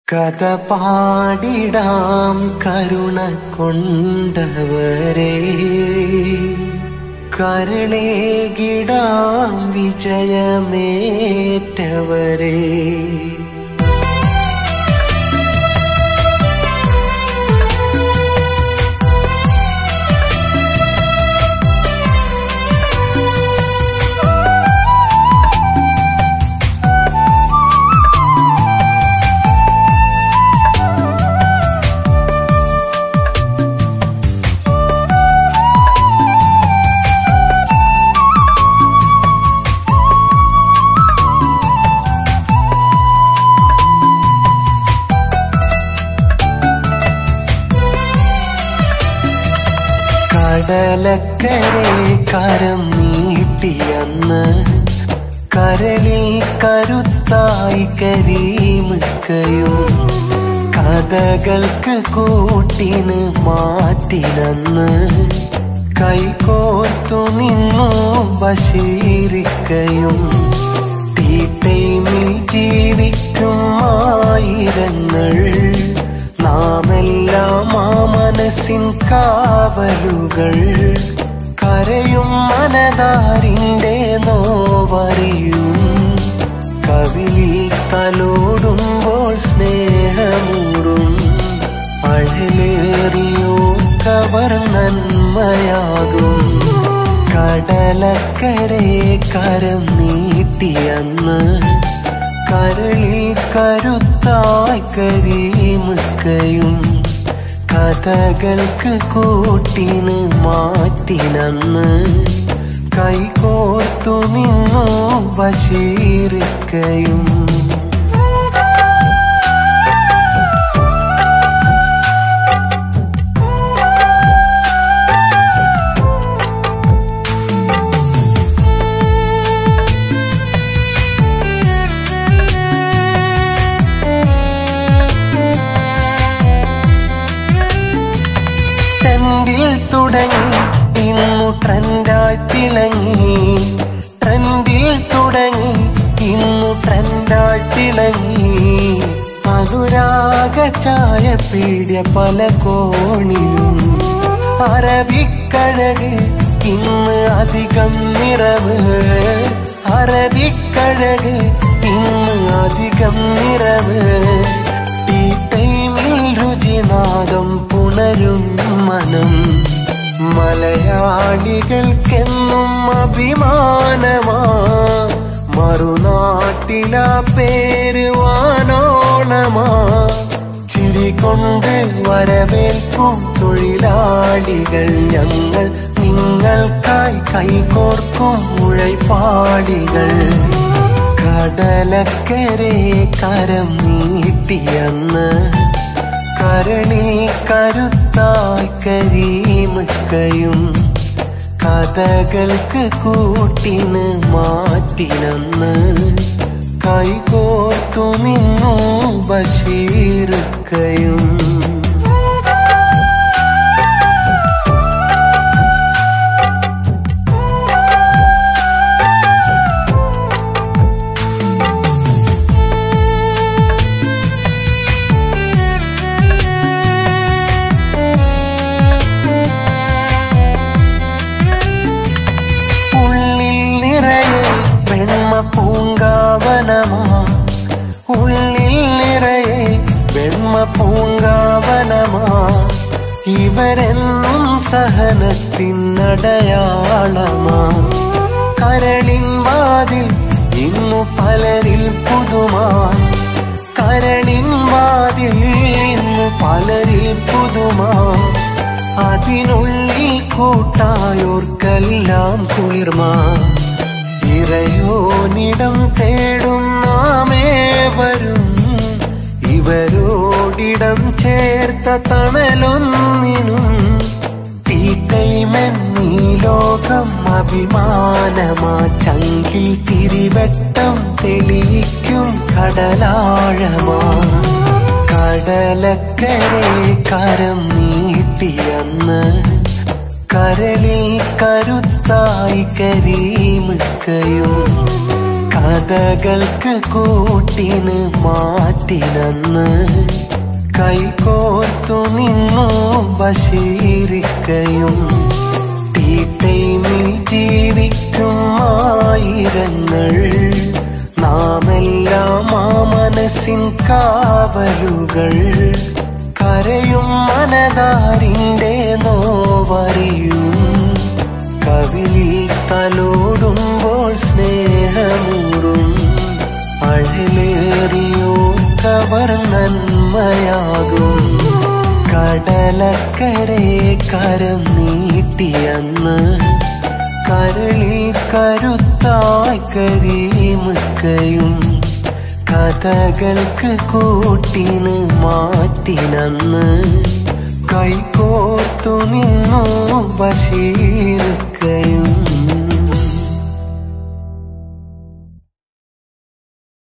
കഥ പാടിടാം കരുണ കൊണ്ടവരെ കരളേകിടാം വിജയമേറ്റവരെ കടലക്കരെ കരം നീട്ടിയന്ന് കരളിൽ കരുത്തായി കരീമുക്കയും കഥകൾക്ക് കൂട്ടിന് മാറ്റിനന്ന് കൈകോർത്തു നിന്നു ബഷീരിക്കയും തീട്ടൈമിൽ ജീവിക്കും ആയിരങ്ങൾ നാമെല്ലാം ആ മനസ്സിൻ കാവലുകൾ കരയും മനതാരിന്റെ നോവറിയും കവിളിൽ തലോടുമ്പോൾ സ്നേഹമൂറും അഴലേറിയോ കവർ നന്മയാകും കടലക്കരെ കരം നീട്ടിയന്ന് കരളിൽ കരുത്തായി കരീമുക്കയും കഥകൾക്ക് കൂട്ടിന് മാറ്റിനന്ന് കൈകോർത്തു നിന്നു ബഷീറിക്കയും ട്രെൻഡിൽ തുടങ്ങി ഇന്നു ട്രെൻഡായി തിളങ്ങി ട്രെൻഡിൽ തുടങ്ങി ഇന്നു ട്രെൻഡായി തിളങ്ങി അനുരാഗ ചായ പീടിയ പല കോണിലും അറബിക്കഴക് ഇന്ന് അധികം നിറവ് അറബിക്കഴക് ഇന്ന് അധികം നിറവ് ടീ ടൈമിൽ രുചിനാദം പുണരും മനം മലയാളികൾക്കെന്നും അഭിമാനമാ മറുനാട്ടില പേര് വാനോളമാ ചിരി കൊണ്ട് വരവേൽക്കും തൊഴിലാളികൾ ഞങ്ങൾ നിങ്ങൾക്കായി കൈകോർക്കും ഉழைപ്പാളികൾ കടലക്കരെ കരം നീട്ടിയന്ന് കരളിൽ കരുത്തായി കരീമുക്കയും കഥകൾക്ക് കൂട്ടിന് മാറ്റിനന്ന് കൈകോർത്തു നിന്നു ബഷീറുക്കയും ഉള്ളിൽ നിറയെ വെണ്മ പൂങ്കാവനമാ ഉള്ളിൽ നിറയെ വെണ്മ പൂങ്കാവനമാ ഇവരെന്നും സഹനത്തിനടയാളമാ കരളിൻ വാതിൽ ഇന്നു പലരിൽ പുതുമാ കരളിൻ വാതിൽ ഇന്നു പലരിൽ പുതുമാ അതിനുള്ളിൽ കൂട്ടായോർക്കെല്ലാം കുളിർമാ ഇറയോനിടം തേടും നാമേ വരും ഇവരോടിടം ചേർത്ത തണലൊന്നിനും തീക്കൈമെന്നീ ലോകം അഭിമാനമാ ചങ്കിൽ തിരിവട്ടം തെളിയിക്കും കടലാഴമാ കടലക്കരെ കരം നീട്ടിയന്ന് കരളിൽ കരുത്തായി കരീമുക്കയും കഥകൾക്ക് കൂട്ടിന് മാറ്റിനന്ന് കൈകോർത്തു നിന്നു ബഷീരിക്കയും ടീ ടൈമിൽ ജീവിക്കും ആയിരങ്ങൾ നാമെല്ലാം ആ മനസ്സിൻ കാവലുകൾ കരയും മനതാരിന്റെ നോവറിയും കവിളിൽ തലോടുമ്പോൾ സ്നേഹമൂറും അഴലേറിയോ കവർ നന്മയാകും കടലക്കരെ കരം നീട്ടിയന്ന് കരളിൽ കരുത്തായി കരിമുക്കയും കഥകൾക്ക് കൂട്ടിന് മാറ്റിനന്ന് കൈകോർത്തു നിന്നു ബഷീർക്കയും